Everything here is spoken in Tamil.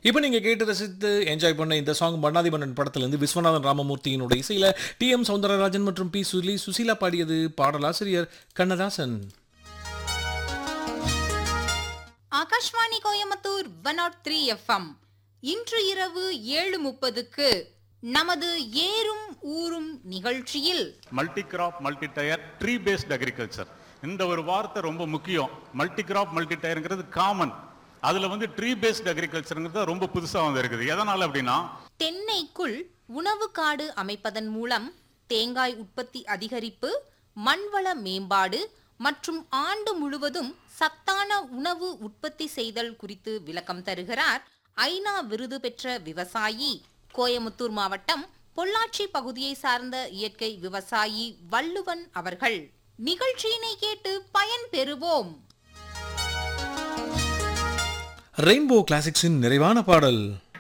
இப்போ நீங்கள் கேட்டு ரசித்து என்ஜாய் பண்ண இந்த சாங் பண்ணாதி மன்னன் படத்திலிருந்து விஸ்வநாதன் ராமமூர்த்தியினுடைய இசையில் டி எம் சௌந்தரராஜன் மற்றும் பி சுலி சுசீலா பாடியது பாடலாசிரியர் Kannadasan Akashvani Coimbatore one naught three FM இன்று இரவு ஏழு முப்பதுக்கு நமது ஏறும் ஊரும் நிகழ்ச்சியில் multi crop multi tier tree based agriculture இந்த ஒரு வார்த்தை ரொம்ப முக்கியம் மல்டி கிராப் மல்டி டயருங்கிறது காமன் அதுல வந்து ட்ரீ பேஸ்ட் அக்ரிகல்ச்சருங்கிறது ரொம்ப புதுசா வந்து இருக்குது எதனால அப்படின்னா தென்னைக்குள் உணவு காடு அமைப்பதன் மூலம் தேங்காய் உற்பத்தி அதிகரிப்பு மண்வள மேம்பாடு மற்றும் ஆண்டு முழுவதும் சத்தான உணவு உற்பத்தி செய்தல் குறித்து விளக்கம் தருகிறார் ஐநா விருது பெற்ற விவசாயி கோயமுத்தூர் மாவட்டம் பொள்ளாச்சி பகுதியை சார்ந்த இயற்கை விவசாயி வள்ளுவன் அவர்கள் நிகழ்ச்சியினை கேட்டு பயன் பெறுவோம் ரெயின்போ கிளாசிக்ஸின் நிறைவான பாடல்